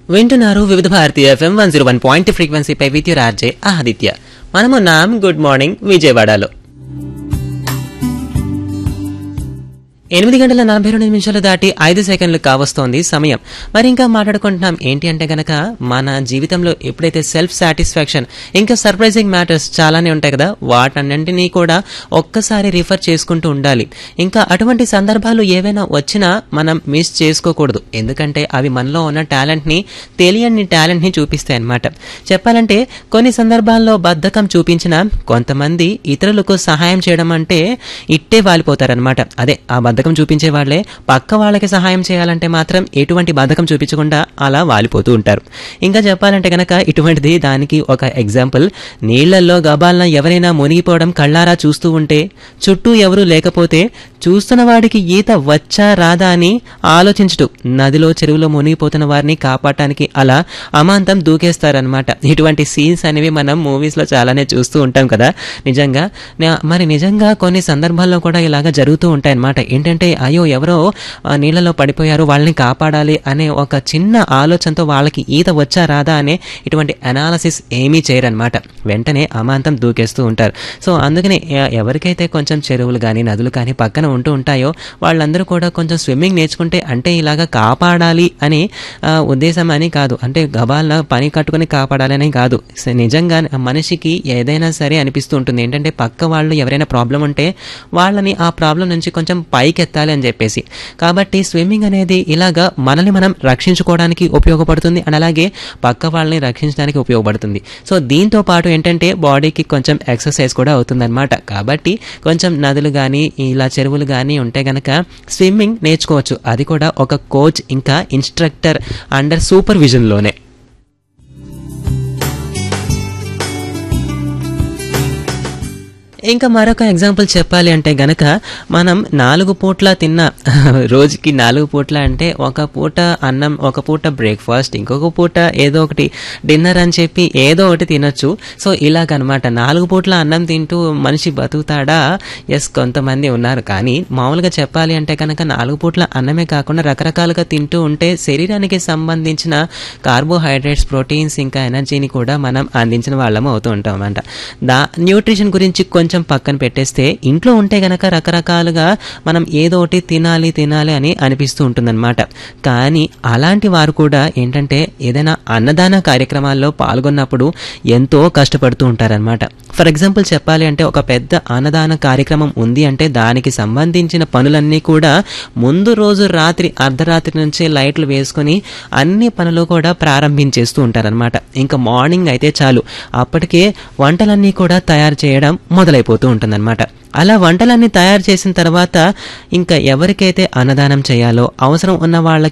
వింటున్నారు Vividh Bharati FM one zero one point ఫ్రీక్వెన్సీపై విద్యుత్ ఆర్జే ఆదిత్య మనము నామ్ గుడ్ మార్నింగ్ విజయవాడలో ఎనిమిది గంటల నలభై రెండు నిమిషాలు దాటి ఐదు సెకండ్లు కావస్తోంది సమయం మరి ఇంకా మాట్లాడుకుంటున్నాం ఏంటి అంటే గనక మన జీవితంలో ఎప్పుడైతే సెల్ఫ్ సాటిస్ఫాక్షన్ ఇంకా సర్ప్రైజింగ్ మ్యాటర్స్ చాలానే ఉంటాయి కదా వాటన్నింటినీ కూడా ఒక్కసారి రిఫర్ చేసుకుంటూ ఉండాలి ఇంకా అటువంటి సందర్భాలు ఏవైనా వచ్చినా మనం మిస్ చేసుకోకూడదు ఎందుకంటే అవి మనలో ఉన్న టాలెంట్ని తెలియని టాలెంట్ని చూపిస్తాయి అన్నమాట చెప్పాలంటే కొన్ని సందర్భాల్లో బద్ధకం చూపించిన కొంతమంది ఇతరులకు సహాయం చేయడం అంటే ఇట్టే వాలిపోతారనమాట అదే ఆ బద్ధకం చూపించే వాళ్ళే పక్క వాళ్ళకి సహాయం చేయాలంటే మాత్రం ఎటువంటి బద్ధకం చూపించకుండా అలా వాలిపోతూ ఉంటారు ఇంకా చెప్పాలంటే గనక ఇటువంటిది దానికి ఒక ఎగ్జాంపుల్ నీళ్లలో గబాలన ఎవరైనా మునిగిపోవడం కళ్ళారా చూస్తూ ఉంటే చుట్టూ ఎవరూ లేకపోతే చూస్తున్న వాడికి ఈత వచ్చా రాదా అని ఆలోచించటు నదిలో చెరువులో మునిగిపోతున్న వారిని కాపాడటానికి అలా అమాంతం దూకేస్తారనమాట ఇటువంటి సీన్స్ అనేవి మనం మూవీస్లో చాలానే చూస్తూ ఉంటాం కదా నిజంగా నా- మరి నిజంగా కొన్ని సందర్భాల్లో కూడా ఇలాగ జరుగుతూ ఉంటాయి అన్నమాట ఏంటంటే అయ్యో ఎవరో ఆ, నీళ్ళలో పడిపోయారు వాళ్ళని కాపాడాలి అనే ఒక చిన్న ఆలోచనతో వాళ్ళకి ఈత వచ్చా రాదా అనే ఇటువంటి అనాలసిస్ ఏమీ చేయరనమాట వెంటనే అమాంతం దూకేస్తూ ఉంటారు సో అందుకని ఎ- ఎవరికైతే కొంచెం చెరువులు కానీ నదులు కానీ పక్కన ఉంటూ ఉంటాయో వాళ్ళందరూ కూడా కొంచెం స్విమ్మింగ్ నేర్చుకుంటే అంటే ఇలాగా కాపాడాలి అని ఆ, ఉద్దేశం అని కాదు అంటే గబాల పని కట్టుకుని కాపాడాలి అని కాదు స- నిజంగా మనిషికి ఏదైనా సరే అనిపిస్తూ ఉంటుంది ఏంటంటే పక్క వాళ్ళు ఎవరైనా ప్రాబ్లం ఉంటే వాళ్ళని ఆ ప్రాబ్లం నుంచి కొంచెం పైకెత్తాలి అని చెప్పేసి కాబట్టి స్విమ్మింగ్ అనేది ఇలాగా మనల్ని మనం రక్షించుకోవడానికి ఉపయోగపడుతుంది అండ్ అలాగే పక్క వాళ్ళని రక్షించడానికి ఉపయోగపడుతుంది సో దీంతో పాటు ఏంటంటే బాడీకి కొంచెం ఎక్సర్సైజ్ కూడా అవుతుందన్నమాట కాబట్టి కొంచెం నదులు కానీ ఇలా చెరువులు కానీ ఉంటే గనక స్విమ్మింగ్ నేర్చుకోవచ్చు అది కూడా ఒక కోచ్ ఇంకా ఇన్స్ట్రక్టర్ అండర్ సూపర్విజన్లోనే ఇంకా మరొక ఎగ్జాంపుల్ చెప్పాలి అంటే గనక మనం నాలుగు పూట్ల తిన్న రోజుకి నాలుగు పూట్ల అంటే ఒక పూట అన్నం ఒక పూట బ్రేక్ఫాస్ట్ ఇంకొక పూట ఏదో ఒకటి డిన్నర్ అని చెప్పి ఏదో ఒకటి తినొచ్చు సో ఇలాగనమాట నాలుగు పూట్ల అన్నం తింటూ మనిషి బతుకుతాడా ఎస్ కొంతమంది ఉన్నారు కానీ మామూలుగా చెప్పాలి అంటే కనుక నాలుగు పూట్ల అన్నమే కాకుండా రకరకాలుగా తింటూ ఉంటే శరీరానికి సంబంధించిన కార్బోహైడ్రేట్స్ ప్రోటీన్స్ ఇంకా ఎనర్జీని కూడా మనం అందించిన వాళ్ళం అవుతూ ఉంటాం అన్నమాట దా న్యూట్రిషన్ గురించి కొంచెం పక్కన పెట్టేస్తే ఇంట్లో ఉంటే గనక రకరకాలుగా మనం ఏదో ఒకటి తినాలి తినాలి అని అనిపిస్తూ ఉంటుందన్నమాట కానీ అలాంటి వారు కూడా ఏంటంటే ఏదైనా అన్నదాన కార్యక్రమాల్లో పాల్గొన్నప్పుడు ఎంతో కష్టపడుతూ ఉంటారనమాట ఫర్ ఎగ్జాంపుల్ చెప్పాలి అంటే ఒక పెద్ద అన్నదాన కార్యక్రమం ఉంది అంటే దానికి సంబంధించిన పనులన్నీ కూడా ముందు రోజు రాత్రి అర్ధరాత్రి నుంచే లైట్లు వేసుకొని అన్ని పనులు కూడా ప్రారంభించేస్తూ ఉంటారనమాట ఇంకా మార్నింగ్ అయితే చాలు అప్పటికే వంటలన్నీ కూడా తయారు చేయడం మొదలైపోతూ ఉంటుందన్నమాట అలా వంటలన్నీ తయారు చేసిన తర్వాత ఇంకా ఎవరికైతే అన్నదానం చేయాలో అవసరం ఉన్న వాళ్ళకి